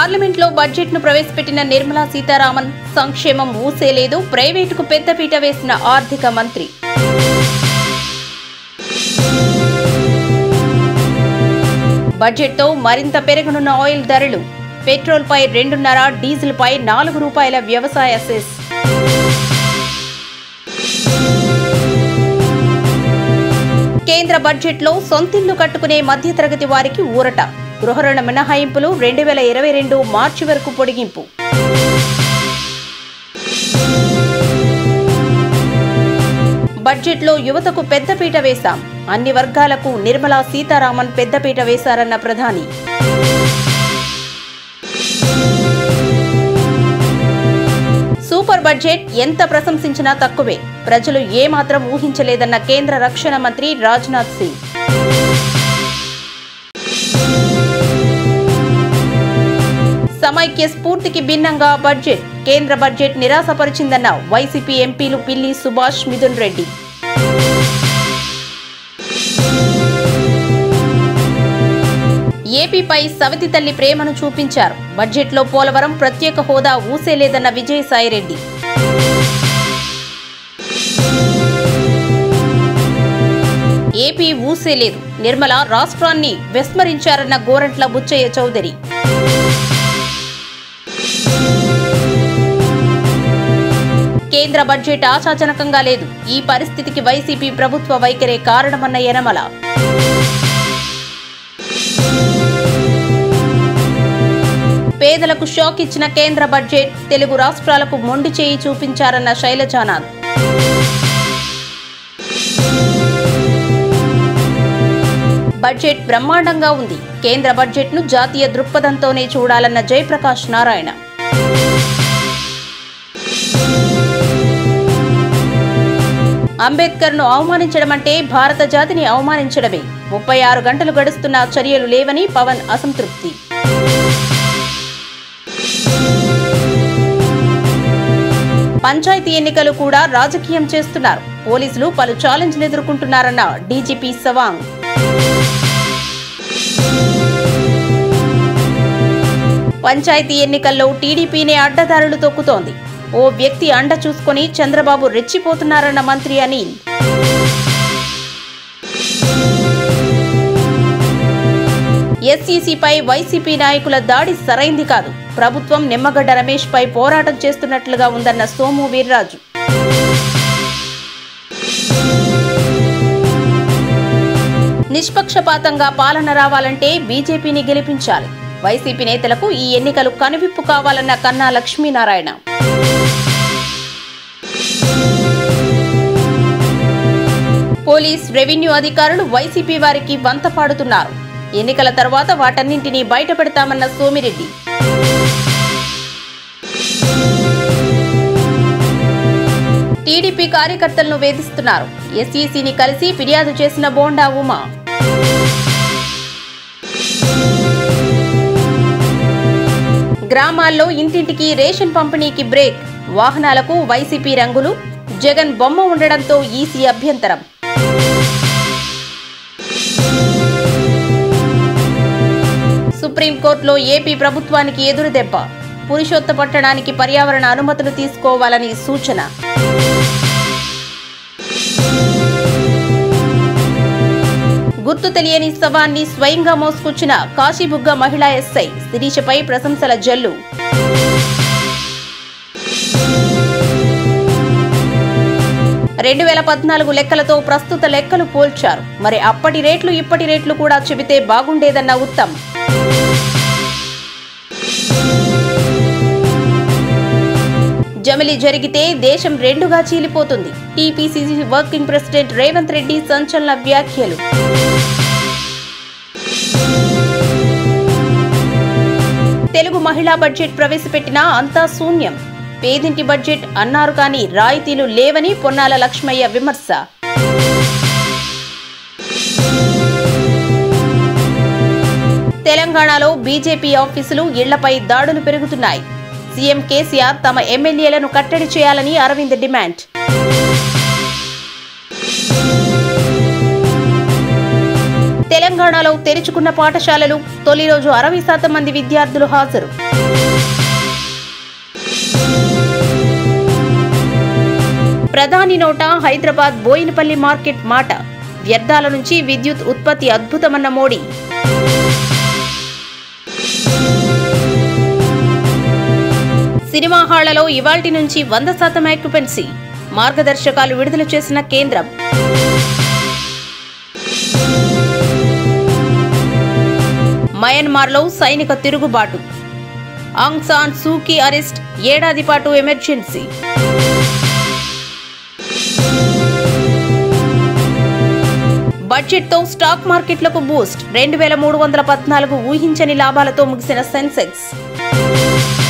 పార్లమెంట్లో బడ్జెట్ను ప్రవేశపెట్టిన నిర్మలా సీతారామన్ సంక్షేమం ఊసేలేదు ప్రైవేటుకు పెద్దపీట వేసిన ఆర్థిక మంత్రి బడ్జెట్తో మరింత పెరగనున్న ఆయిల్ ధరలు పెట్రోల్పై రెండున్నర డీజిల్పై నాలుగు రూపాయల వ్యవసాయ సెస్ కేంద్ర బడ్జెట్లో సొంతిల్లు కట్టుకునే మధ్యతరగతి వారికి ఊరట గృహరుణ మినహాయింపులు రెండు వేల ఇరవై రెండు మార్చి వరకు పొడిగింపు బడ్జెట్లో యువతకు పెద్దపీట వేశాం అన్ని వర్గాలకు నిర్మలా సీతారామన్ పెద్దపీట వేశారన్న ప్రధాని సూపర్ బడ్జెట్ ఎంత ప్రశంసించినా తక్కువే ప్రజలు ఏమాత్రం ఊహించలేదన్న కేంద్ర రక్షణ మంత్రి రాజ్నాథ్ సింగ్ సమైక్య స్ఫూర్తికి భిన్నంగా బడ్జెట్ కేంద్ర బడ్జెట్ నిరాశపరిచిందన్న వైసీపీ ఎంపీలు పిల్లి సుభాష్ మిథున్ రెడ్డి ఏపీపై సవతి తల్లి ప్రేమను చూపించారు బడ్జెట్లో పోలవరం ప్రత్యేక హోదా ఊసేలేదన్న విజయసాయిరెడ్డి ఏపీ ఊసేలేదు నిర్మల రాష్ట్రాన్ని విస్మరించారన్న గోరంట్ల బుచ్చయ్య చౌదరి కేంద్ర బడ్జెట్ ఆశాజనకంగా లేదు ఈ పరిస్థితికి వైసీపీ ప్రభుత్వ వైఖరే కారణమన్న యనమల పేదలకు షాక్ ఇచ్చిన కేంద్ర బడ్జెట్ తెలుగు రాష్ట్రాలకు మొండి చేయి చూపించారన్న శైలజానాథ్ బడ్జెట్ బ్రహ్మాండంగా ఉంది కేంద్ర బడ్జెట్ను జాతీయ దృక్పథంతోనే చూడాలన్న జయప్రకాష్ నారాయణ అంబేద్కర్ను అవమానించడం అంటే భారత జాతిని అవమానించడమే ముప్పై ఆరు గంటలు గడుస్తున్న చర్యలు లేవని పవన్ అసంతృప్తి పంచాయతీ ఎన్నికలు కూడా రాజకీయం చేస్తున్నారు పోలీసులు పలు ఛాలెంజ్లు ఎదుర్కొంటున్నారన్న డీజీపీ సవాంగ్ పంచాయతీ ఎన్నికల్లో టీడీపీనే అడ్డదారులు తొక్కుతోంది ఓ వ్యక్తి అండ చూసుకొని చంద్రబాబు రెచ్చిపోతున్నారన్న మంత్రి అనిల్ ఎస్ఈసీపై వైసీపీ నాయకుల దాడి సరైంది కాదు ప్రభుత్వం నిమ్మగడ్డ రమేష్ పై పోరాటం చేస్తున్నట్లుగా ఉందన్న సోము వీర్రాజు నిష్పక్షపాతంగా పాలన రావాలంటే బీజేపీని గెలిపించాలి వైసీపీ నేతలకు ఈ ఎన్నికలు కనువిప్పు కావాలన్న కన్నా లక్ష్మీనారాయణ పోలీస్ రెవెన్యూ అధికారులు వైసీపీ వారికి వంత పాడుతున్నారు ఎన్నికల తర్వాత వాటన్నింటినీ బయటపెడతామన్న సోమిరెడ్డి టీడీపీ కార్యకర్తలను వేధిస్తున్నారు ఎస్ఈసీని కలిసి ఫిర్యాదు చేసిన బోండా ఉమా గ్రామాల్లో ఇంటింటికి రేషన్ పంపిణీకి బ్రేక్ వాహనాలకు వైసీపీ రంగులు జగన్ బొమ్మ ఉండడంతో ఈసీ అభ్యంతరం సుప్రీంకోర్టులో ఏపీ ప్రభుత్వానికి ఎదురు దెబ్బ పురుషోత్తపట్టడానికి పర్యావరణ అనుమతులు తీసుకోవాలని సూచన గుర్తు తెలియని శవాన్ని స్వయంగా మోసుకొచ్చిన కాశీబుగ్గ మహిళా ఎస్ఐ శిరీషపై ప్రశంసల జల్లు రెండు వేల పద్నాలుగు లెక్కలతో ప్రస్తుత లెక్కలు పోల్చారు మరి అప్పటి రేట్లు ఇప్పటి రేట్లు కూడా చెబితే బాగుండేదన్న ఉత్తమ్ జమిలి జరిగితే దేశం రెండుగా చీలిపోతుంది TPCC working president Revanth Reddy సంచలన వ్యాఖ్యలు తెలుగు మహిళా బడ్జెట్ ప్రవేశపెట్టినా అంతా శూన్యం పేదింటి బడ్జెట్ అన్నారు కానీ రాయితీలు లేవని పొన్నాల లక్ష్మయ్య విమర్శ తెలంగాణలో బీజేపీ ఆఫీసులు ఇళ్లపై దాడులు పెరుగుతున్నాయి సీఎం కేసీఆర్ తమ ఎమ్మెల్యేలను కట్టడి చేయాలని అరవింద్ డిమాండ్ తెలంగాణలో తెరుచుకున్న పాఠశాలలు తొలి రోజు అరవై శాతం మంది విద్యార్థులు హాజరు ప్రధాని నోట హైదరాబాద్ బోయినపల్లి మార్కెట్ మాట వ్యర్థాల నుంచి విద్యుత్ ఉత్పత్తి అద్భుతమన్న మోడీ సినిమా హాళ్లలో ఇవాల్టి నుంచి వంద శాతం ఆక్యుపెన్సీ మార్గదర్శకాలు విడుదల చేసిన కేంద్రం మయన్మార్లో సైనిక తిరుగుబాటు ఆంగ్ సాన్ సూకీ అరెస్ట్ ఏడాది పాటు ఎమర్జెన్సీ బడ్జెట్తో స్టాక్ మార్కెట్లకు బూస్ట్ రెండు వేల మూడు వందల పద్నాలుగు ఊహించని లాభాలతో ముగిసిన సెన్సెక్స్